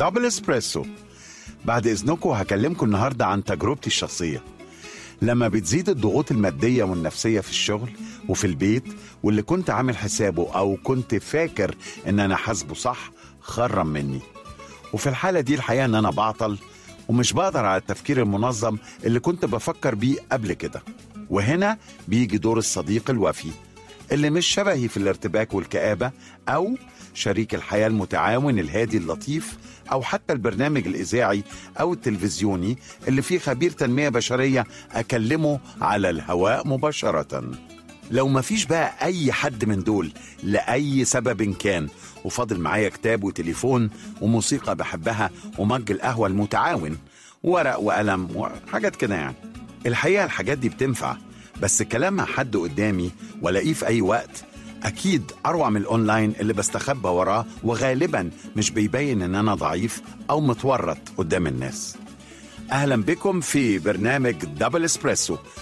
دبل اسبريسو بعد اذنكم هكلمكم النهارده عن تجربتي الشخصيه لما بتزيد الضغوط الماديه والنفسيه في الشغل وفي البيت واللي كنت عامل حسابه او كنت فاكر ان انا حاسبه صح خرم مني وفي الحاله دي الحقيقه ان انا بعطل ومش بقدر على التفكير المنظم اللي كنت بفكر بيه قبل كده وهنا بيجي دور الصديق الوفي اللي مش شبهي في الارتباك والكآبة أو شريك الحياة المتعاون الهادي اللطيف أو حتى البرنامج الإذاعي أو التلفزيوني اللي فيه خبير تنمية بشرية أكلمه على الهواء مباشرة لو مفيش بقى أي حد من دول لأي سبب كان وفاضل معايا كتاب وتليفون وموسيقى بحبها ومج القهوة المتعاون ورق وقلم وحاجات كده يعني الحقيقة الحاجات دي بتنفع بس كلام مع حد قدامي والاقيه في اي وقت اكيد اروع من الاونلاين اللي بستخبى وراه وغالبا مش بيبين ان انا ضعيف او متورط قدام الناس اهلا بكم في برنامج دبل اسبريسو